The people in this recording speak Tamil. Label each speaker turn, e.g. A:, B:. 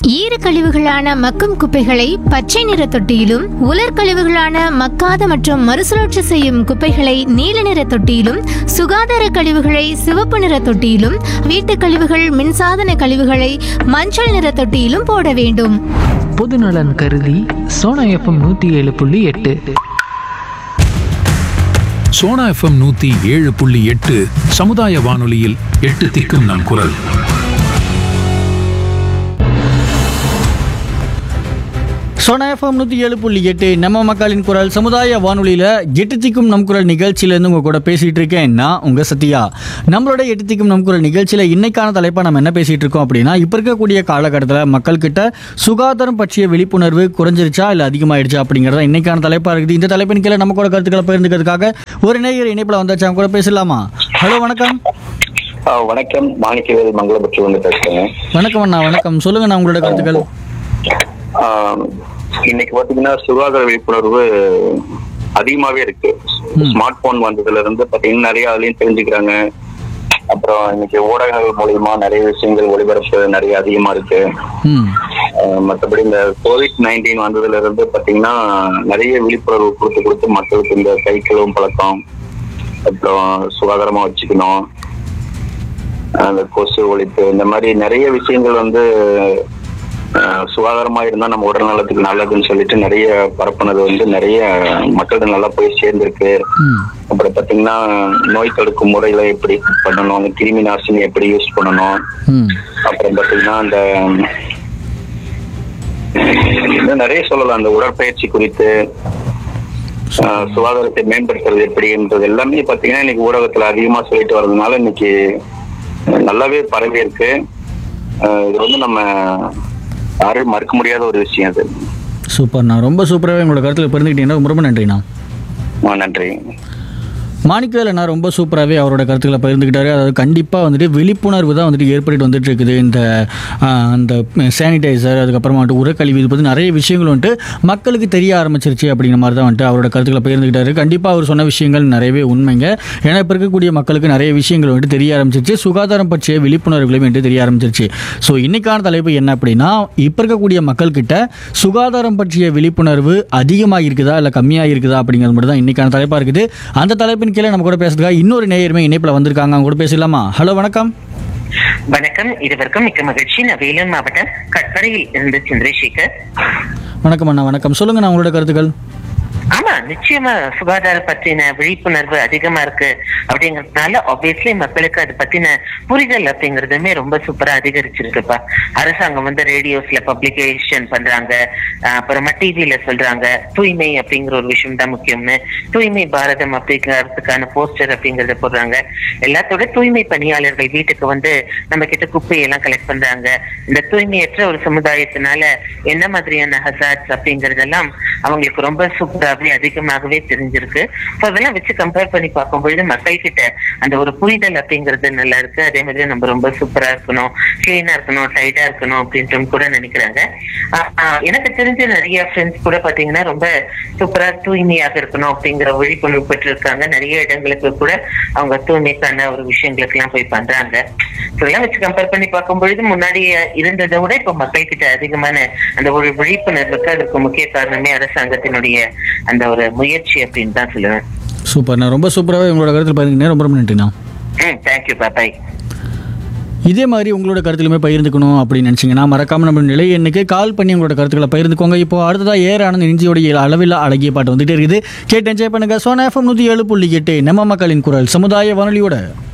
A: ஈர கழிவுகளான மக்கும் குப்பைகளை பச்சை நிற தொட்டியிலும் உலர் கழிவுகளான மக்காத மற்றும் மறுசுழற்சி செய்யும் குப்பைகளை நீல நிற தொட்டியிலும் சுகாதார கழிவுகளை சிவப்பு நிற தொட்டியிலும் வீட்டுக் கழிவுகள் மின்சாதன கழிவுகளை மஞ்சள் நிற தொட்டியிலும் போட வேண்டும்
B: பொதுநலன் கருதி சோனா எஃப்எம் நூற்றி ஏழு புள்ளி எட்டு
C: சோனா எஃப்எம் நூத்தி ஏழு புள்ளி எட்டு சமுதாய வானொலியில் எட்டு திக்கும் நம் குரல்
D: சோனா எஃப்எம் நூற்றி ஏழு புள்ளி எட்டு நம்ம மக்களின் குரல் சமுதாய வானொலியில் எட்டு திக்கும் நம் குரல் நிகழ்ச்சியிலேருந்து உங்கள் கூட பேசிகிட்டு இருக்கேன் நான் உங்கள் சத்யா நம்மளோட எட்டு திக்கும் நம் குரல் நிகழ்ச்சியில் இன்னைக்கான தலைப்பாக நம்ம என்ன பேசிகிட்டு இருக்கோம் அப்படின்னா இப்போ இருக்கக்கூடிய காலகட்டத்தில் மக்கள்கிட்ட சுகாதாரம் பற்றிய விழிப்புணர்வு குறைஞ்சிருச்சா இல்லை அதிகமாயிடுச்சா அப்படிங்கிறத இன்னைக்கான தலைப்பாக இருக்குது இந்த தலைப்பின் கீழே நம்ம கூட கருத்துக்களை பகிர்ந்துக்கிறதுக்காக ஒரு நேயர் இணைப்பில் வந்தாச்சு அவங்க கூட பேசலாமா ஹலோ வணக்கம்
E: ஆ, வணக்கம் மாணிக்கவேல் மங்களபட்சி வந்து பேசுறேன்
D: வணக்கம் அண்ணா வணக்கம் சொல்லுங்க நான் உங்களோட கருத்துக்கள்
E: ஆ, இன்னைக்கு பாத்தீங்கன்னா சுகாதார விழிப்புணர்வு அதிகமாவே இருக்கு ஸ்மார்ட் போன் வந்ததுல இருந்து பாத்தீங்கன்னா நிறைய அதுலயும் தெரிஞ்சுக்கிறாங்க அப்புறம் இன்னைக்கு ஊடகங்கள் மூலியமா நிறைய விஷயங்கள் ஒளிபரப்பு நிறைய அதிகமா இருக்கு
D: ம்
E: ஆ, மத்தபடி இந்த கோவிட் நைன்டீன் வந்ததுல இருந்து பாத்தீங்கன்னா நிறைய விழிப்புணர்வு கொடுத்து கொடுத்து மக்களுக்கு இந்த கை கழுவும் பழக்கம் அப்புறம் சுகாதாரமா வச்சுக்கணும் அந்த கொசு ஒழிப்பு இந்த மாதிரி நிறைய விஷயங்கள் வந்து அஹ், சுகாதாரமா இருந்தா நம்ம உடல் நலத்துக்கு நல்லதுன்னு சொல்லிட்டு நிறைய பரப்புனது வந்து நிறைய மக்கள்கிட்ட நல்லா போய் சேர்ந்திருக்கு
D: ம்
E: அப்புறம் பாத்தீங்கன்னா நோய் தடுக்கும் முறையில எப்படி பண்ணணும் அந்த கிருமி நாசினி எப்படி யூஸ் பண்ணணும்
D: ம்
E: அப்புறம் பாத்தீங்கன்னா அந்த இன்னும் நிறைய சொல்லலாம் அந்த உடற்பயிற்சி குறித்து அஹ், சுகாதாரத்தை மேம்படுத்துறது எப்படின்றது எல்லாமே பாத்தீங்கன்னா இன்னைக்கு ஊடகத்துல அதிகமா சொல்லிட்டு வர்றதுனால இன்னைக்கு நல்லாவே பரவி இருக்கு அஹ், இது வந்து நம்ம யாரும் மறுக்க முடியாத ஒரு விஷயம் அது
D: சூப்பர்ண்ணா ரொம்ப சூப்பராகவே உங்களோட கருத்தில் பிறந்துக்கிட்டீங்கன்னா ரொம்ப ரொம்ப நன்றிண்ணா
E: ஆ, நன்றி
D: மாணிக்கவேல் அண்ணா ரொம்ப சூப்பராகவே அவரோட கருத்துக்களை பகிர்ந்துக்கிட்டாரு அதாவது கண்டிப்பாக வந்துட்டு விழிப்புணர்வு தான் வந்துட்டு ஏற்பட்டு வந்துட்டு இருக்குது இந்த ஆ, அந்த சானிடைசர் அதுக்கப்புறமா வந்துட்டு உரக்கழிவு இது பற்றி நிறைய விஷயங்கள் வந்துட்டு மக்களுக்கு தெரிய ஆரம்பிச்சிருச்சு அப்படிங்கிற மாதிரி தான் வந்துட்டு அவரோட கருத்துக்களை பகிர்ந்துக்கிட்டாரு கண்டிப்பாக அவர் சொன்ன விஷயங்கள் நிறையவே உண்மைங்க ஏன்னா இப்போ இருக்கக்கூடிய மக்களுக்கு நிறைய விஷயங்கள் வந்துட்டு தெரிய ஆரம்பிச்சிருச்சு சுகாதாரம் பற்றிய விழிப்புணர்வுகளும் வந்துட்டு தெரிய ஆரம்பிச்சிருச்சு ஸோ இன்னைக்கான தலைப்பு என்ன அப்படின்னா இப்போ இருக்கக்கூடிய மக்கள்கிட்ட சுகாதாரம் பற்றிய விழிப்புணர்வு அதிகமாக இருக்குதா இல்லை கம்மியாக இருக்குதா அப்படிங்கிறது மட்டும் தான் இன்னைக்கான தலைப்பாக இருக்குது அந்த தலைப்பின் கீழே நம்ம கூட பேசுறதுக்காக இன்னொரு நேயருமே இணைப்பில் வந்திருக்காங்க அவங்க கூட பேசலாமா ஹலோ வணக்கம்
F: வணக்கம் இருவருக்கும் மிக்க மகிழ்ச்சி நான் வேலூர் மாவட்டம் கட்பறையில் இருந்து சந்திரசேகர்
D: வணக்கம் அண்ணா வணக்கம் சொல்லுங்க நான் உங்களோட கருத்துக்கள்
F: ஆமா நிச்சயமா சுகாதார பத்தின விழிப்புணர்வு அதிகமா இருக்கு அப்படிங்கறதுனால ஆப்வியஸ்லி மக்களுக்கு அது பத்தின புரிதல் அப்படிங்கறதுமே ரொம்ப சூப்பரா அதிகரிச்சிருக்குப்பா அரசாங்கம் வந்து ரேடியோஸ்ல பப்ளிகேஷன் பண்றாங்க ஆஹ் அப்புறமா டிவில சொல்றாங்க தூய்மை அப்படிங்கிற ஒரு விஷயம் தான் முக்கியம்னு தூய்மை பாரதம் அப்படிங்கிறதுக்கான போஸ்டர் அப்படிங்கறத போடுறாங்க எல்லாத்தோட தூய்மை பணியாளர்கள் வீட்டுக்கு வந்து நம்ம கிட்ட குப்பையெல்லாம் கலெக்ட் பண்றாங்க இந்த தூய்மையற்ற ஒரு சமுதாயத்தினால என்ன மாதிரியான ஹசார்ட்ஸ் அப்படிங்கறதெல்லாம் அவங்களுக்கு ரொம்ப சூப்பராகவே அதிகமாகவே தெரிஞ்சிருக்கு ஸோ அதெல்லாம் வச்சு கம்பேர் பண்ணி பார்க்கும் பொழுது மக்கள் கிட்ட அந்த ஒரு புரிதல் அப்படிங்கிறது நல்லா இருக்கு அதே மாதிரி நம்ம ரொம்ப சூப்பரா இருக்கணும் கிளீனா இருக்கணும் டைட்டா இருக்கணும் அப்படின்ட்டு கூட நினைக்கிறாங்க ஆஹ் ஆஹ் எனக்கு தெரிஞ்ச நிறைய ஃப்ரெண்ட்ஸ் கூட பாத்தீங்கன்னா ரொம்ப சூப்பரா தூய்மையாக இருக்கணும் அப்படிங்கிற விழிப்புணர்வு பெற்றிருக்காங்க நிறைய இடங்களுக்கு கூட அவங்க தூய்மைக்கான ஒரு விஷயங்களுக்கு எல்லாம் போய் பண்றாங்க இதெல்லாம் வச்சு கம்பேர் பண்ணி பார்க்கும் பொழுது முன்னாடி இருந்ததை விட இப்ப மக்கள் கிட்ட அதிகமான அந்த ஒரு விழிப்புணர்வுக்கு அதுக்கு முக்கிய காரணமே அரசாங்கத்தினுடைய அந்த ஒரு முயற்சி அப்படின்னு தான் சொல்லுவேன்
D: சூப்பர்ண்ணா ரொம்ப சூப்பராகவே உங்களோட கருத்தில் பகிர்ந்துக்கிட்டேன் ரொம்ப ரொம்ப நன்றிண்ணா
F: ம் தேங்க்யூ பாய்
D: இதே மாதிரி உங்களோட கருத்துலையுமே பகிர்ந்துக்கணும் அப்படின்னு நினச்சிங்கன்னா மறக்காம நம்ம நிலை எண்ணுக்கு கால் பண்ணி உங்களோட கருத்துக்களை பகிர்ந்துக்கோங்க இப்போ அடுத்ததாக ஏர் ஆனந்த் நெஞ்சியோடைய அளவில் அழகிய பாட்டு வந்துட்டே இருக்குது கேட்டு என்ஜாய் பண்ணுங்க சோனா எஃப்எம் நூற்றி ஏழு புள்ளி எட்டு நம்ம மக்களின் குரல் சமுதாய வானொலியோட